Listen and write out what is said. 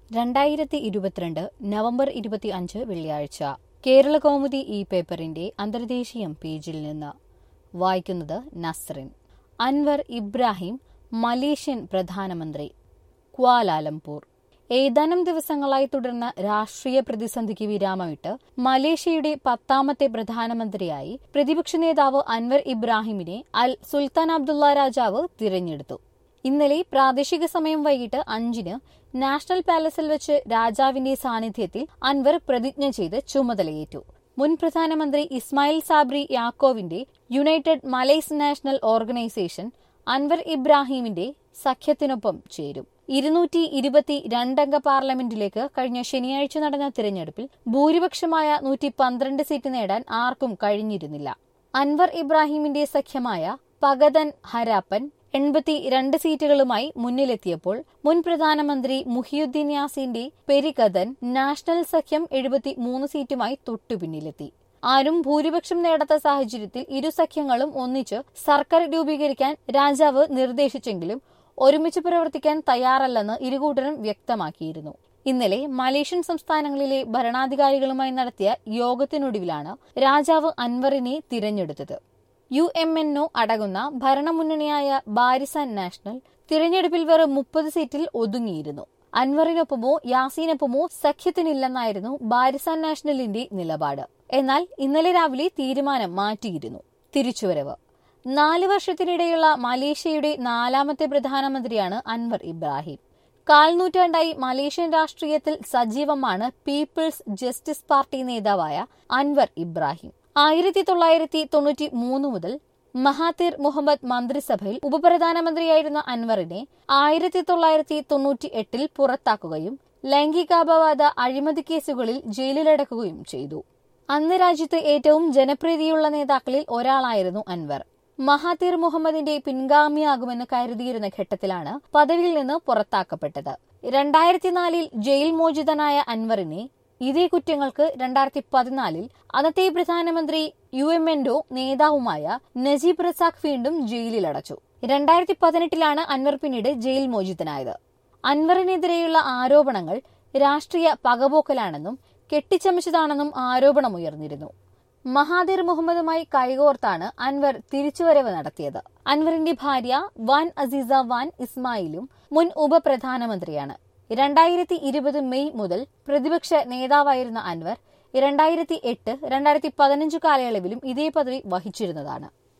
രണ്ടായിരത്തി ഇരുപത്തിരണ്ട് നവംബർ ഇരുപത്തി അഞ്ച് വെള്ളിയാഴ്ച കേരള കൗമുദി ഈ പേപ്പറിന്റെ അന്തർദേശീയം പേജിൽ നിന്ന് വായിക്കുന്നത് നസ്റിൻ അൻവർ ഇബ്രാഹിം മലേഷ്യൻ പ്രധാനമന്ത്രി ക്വാലാലംപൂർ ഏതാനും ദിവസങ്ങളായി തുടർന്ന രാഷ്ട്രീയ പ്രതിസന്ധിക്ക് വിരാമമിട്ട് മലേഷ്യയുടെ പത്താമത്തെ പ്രധാനമന്ത്രിയായി പ്രതിപക്ഷ നേതാവ് അൻവർ ഇബ്രാഹിമിനെ അൽ സുൽത്താൻ അബ്ദുള്ള രാജാവ് തിരഞ്ഞെടുത്തു ഇന്നലെ പ്രാദേശിക സമയം വൈകിട്ട് അഞ്ചിന് നാഷണൽ പാലസിൽ വെച്ച് രാജാവിന്റെ സാന്നിധ്യത്തിൽ അൻവർ പ്രതിജ്ഞ ചെയ്ത് ചുമതലയേറ്റു മുൻ പ്രധാനമന്ത്രി ഇസ്മായിൽ സാബ്രി യാക്കോവിന്റെ United Malays National Organisation Anwar ഇബ്രാഹിമിന്റെ സഖ്യത്തിനൊപ്പം ചേരും ഇരുന്നൂറ്റി ഇരുപത്തി രണ്ടംഗ പാർലമെന്റിലേക്ക് കഴിഞ്ഞ ശനിയാഴ്ച നടന്ന തിരഞ്ഞെടുപ്പിൽ ഭൂരിപക്ഷമായ നൂറ്റി പന്ത്രണ്ട് സീറ്റ് നേടാൻ ആർക്കും കഴിഞ്ഞിരുന്നില്ല അൻവർ ഇബ്രാഹിമിന്റെ സഖ്യമായ പഗതൻ ഹരാപ്പൻ എൺപത്തി രണ്ട് സീറ്റുകളുമായി മുന്നിലെത്തിയപ്പോൾ മുൻ പ്രധാനമന്ത്രി മുഹിയുദ്ദീൻ യാസിന്റെ പെരികഥൻ നാഷണൽ സഖ്യം എഴുപത്തി മൂന്ന് സീറ്റുമായി തൊട്ടുപിന്നിലെത്തി ആരും ഭൂരിപക്ഷം നേടാത്ത സാഹചര്യത്തിൽ ഇരു സഖ്യങ്ങളും ഒന്നിച്ച് സർക്കാർ രൂപീകരിക്കാൻ രാജാവ് നിർദ്ദേശിച്ചെങ്കിലും ഒരുമിച്ച് പ്രവർത്തിക്കാൻ തയ്യാറല്ലെന്ന് ഇരുകൂട്ടരും വ്യക്തമാക്കിയിരുന്നു ഇന്നലെ മലേഷ്യൻ സംസ്ഥാനങ്ങളിലെ ഭരണാധികാരികളുമായി നടത്തിയ യോഗത്തിനൊടുവിലാണ് രാജാവ് അൻവറിനെ തിരഞ്ഞെടുത്തത് യു എം എൻ ഒ അടങ്ങുന്ന ഭരണമുന്നണിയായ ബാരിസാൻ നാഷണൽ തിരഞ്ഞെടുപ്പിൽ വെറും മുപ്പത് സീറ്റിൽ ഒതുങ്ങിയിരുന്നു അൻവറിനൊപ്പമോ യാസീനൊപ്പമോ സഖ്യത്തിനില്ലെന്നായിരുന്നു ബാരിസാൻ നാഷണലിന്റെ നിലപാട് എന്നാൽ ഇന്നലെ രാവിലെ തീരുമാനം മാറ്റിയിരുന്നു തിരിച്ചുവരവ് നാല് വർഷത്തിനിടെയുള്ള മലേഷ്യയുടെ നാലാമത്തെ പ്രധാനമന്ത്രിയാണ് അൻവർ ഇബ്രാഹിം കാൽനൂറ്റാണ്ടായി മലേഷ്യൻ രാഷ്ട്രീയത്തിൽ സജീവമാണ് പീപ്പിൾസ് ജസ്റ്റിസ് പാർട്ടി നേതാവായ അൻവർ ഇബ്രാഹിം ആയിരത്തി തൊള്ളായിരത്തി തൊണ്ണൂറ്റി മൂന്ന് മുതൽ മഹാതിർ മുഹമ്മദ് മന്ത്രിസഭയിൽ ഉപപ്രധാനമന്ത്രിയായിരുന്ന അൻവറിനെ ആയിരത്തി തൊള്ളായിരത്തി തൊണ്ണൂറ്റി എട്ടിൽ പുറത്താക്കുകയും ലൈംഗികാപവാദ അഴിമതി കേസുകളിൽ ജയിലിലടക്കുകയും ചെയ്തു അന്ന് രാജ്യത്ത് ഏറ്റവും ജനപ്രീതിയുള്ള നേതാക്കളിൽ ഒരാളായിരുന്നു അൻവർ മഹാതിർ മുഹമ്മദിന്റെ പിൻഗാമിയാകുമെന്ന് കരുതിയിരുന്ന ഘട്ടത്തിലാണ് പദവിയിൽ നിന്ന് പുറത്താക്കപ്പെട്ടത് രണ്ടായിരത്തിനാലിൽ ജയിൽ മോചിതനായ അൻവറിനെ ഇതേ കുറ്റങ്ങൾക്ക് രണ്ടായിരത്തി പതിനാലിൽ അന്നത്തെ പ്രധാനമന്ത്രി യു എം എൻഡോ നേതാവുമായ നജീബ് റസാഖ് വീണ്ടും ജയിലിലടച്ചു രണ്ടായിരത്തി പതിനെട്ടിലാണ് അൻവർ പിന്നീട് ജയിൽ മോചിതനായത് അൻവറിനെതിരെയുള്ള ആരോപണങ്ങൾ രാഷ്ട്രീയ പകപോക്കലാണെന്നും കെട്ടിച്ചമച്ചതാണെന്നും ആരോപണമുയർന്നിരുന്നു മഹാതിർ മുഹമ്മദുമായി കൈകോർത്താണ് അൻവർ തിരിച്ചുവരവ് നടത്തിയത് അൻവറിന്റെ ഭാര്യ വാൻ അസീസ വാൻ ഇസ്മായിലും മുൻ ഉപപ്രധാനമന്ത്രിയാണ് രണ്ടായിരത്തി ഇരുപത് മെയ് മുതൽ പ്രതിപക്ഷ നേതാവായിരുന്ന അൻവർ രണ്ടായിരത്തി എട്ട് രണ്ടായിരത്തി പതിനഞ്ച് കാലയളവിലും ഇതേ പദവി വഹിച്ചിരുന്നതാണ്